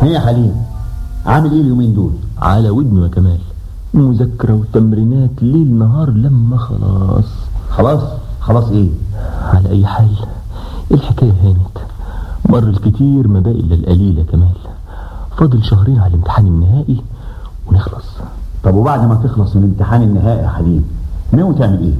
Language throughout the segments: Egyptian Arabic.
ايه يا حليم عامل ايه اليومين دول على ودنه يا كمال مذاكرة وتمرينات ليل نهار لما خلاص خلاص خلاص ايه على أي حال الحكاية هانت مر الكتير ما باقي إلا القليل يا كمال فاضل شهرين على الامتحان النهائي ونخلص طب وبعد ما تخلص من الامتحان النهائي يا حليم ناوي تعمل ايه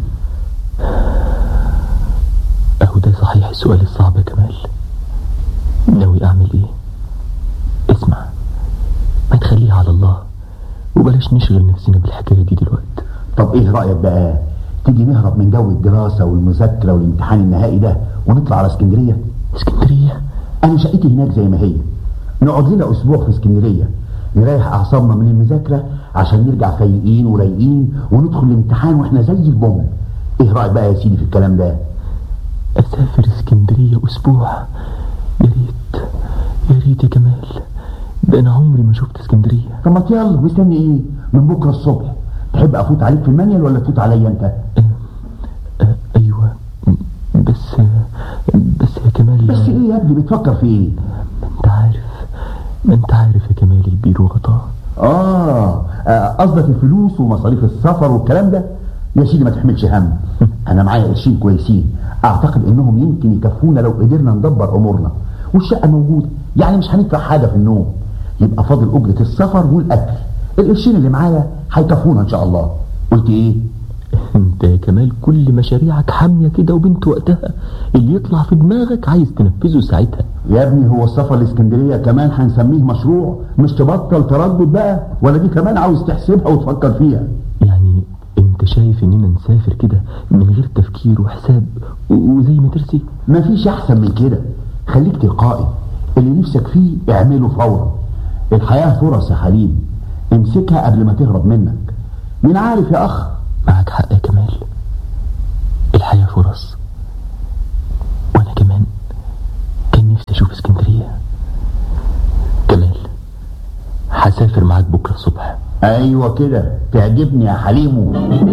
أهو ده صحيح السؤال الصعب يا كمال ناوي أعمل إيه اسمع ما تخليها على الله وبلاش نشغل نفسنا بالحكاية دي دلوقتي طب ايه رأيك بقى تيجي نهرب من جو الدراسة والمذاكرة والامتحان النهائي ده ونطلع على اسكندرية اسكندرية انا شقتي هناك زي ما هي نقعد لنا اسبوع في اسكندرية نريح اعصابنا من المذاكرة عشان نرجع فايقين ورايقين وندخل الامتحان واحنا زي البوم ايه رأيك بقى يا سيدي في الكلام ده أسافر اسكندرية أسبوع يا ريت يا ريت يا كمال ده أنا عمري ما شفت اسكندرية طب ما يلا مستني ايه من بكرة الصبح تحب افوت عليك في المانيال ولا تفوت عليا انت آه أيوة بس بس يا كمال بس ايه يا ابني بتفكر في ايه ما انت عارف ما انت عارف يا كمال البيرو غطاه آه آه، قصدك الفلوس ومصاريف السفر والكلام ده يا سيدي ما تحملش هم انا معايا قرشين كويسين اعتقد انهم يمكن يكفونا لو قدرنا ندبر امورنا والشقه موجوده يعني مش هندفع حاجه في النوم يبقى فاضل اجره السفر والاكل القرشين اللي معايا هيكفونا ان شاء الله قلت ايه انت يا كمال كل مشاريعك حامية كده وبنت وقتها اللي يطلع في دماغك عايز تنفذه ساعتها يا ابني هو السفر لاسكندريه كمان هنسميه مشروع مش تبطل تردد بقى ولا دي كمان عاوز تحسبها وتفكر فيها يعني انت شايف اننا نسافر كده من غير تفكير وحساب و- وزي ما ترسي مفيش احسن من كده خليك تلقائي اللي نفسك فيه اعمله فورا الحياة فرص يا حليم امسكها قبل ما تهرب منك مين عارف يا اخ معك حق يا كمال الحياة فرص وانا كمان كان نفسي اشوف اسكندرية كمال هسافر معاك بكرة الصبح ايوه كده تعجبني يا حليمو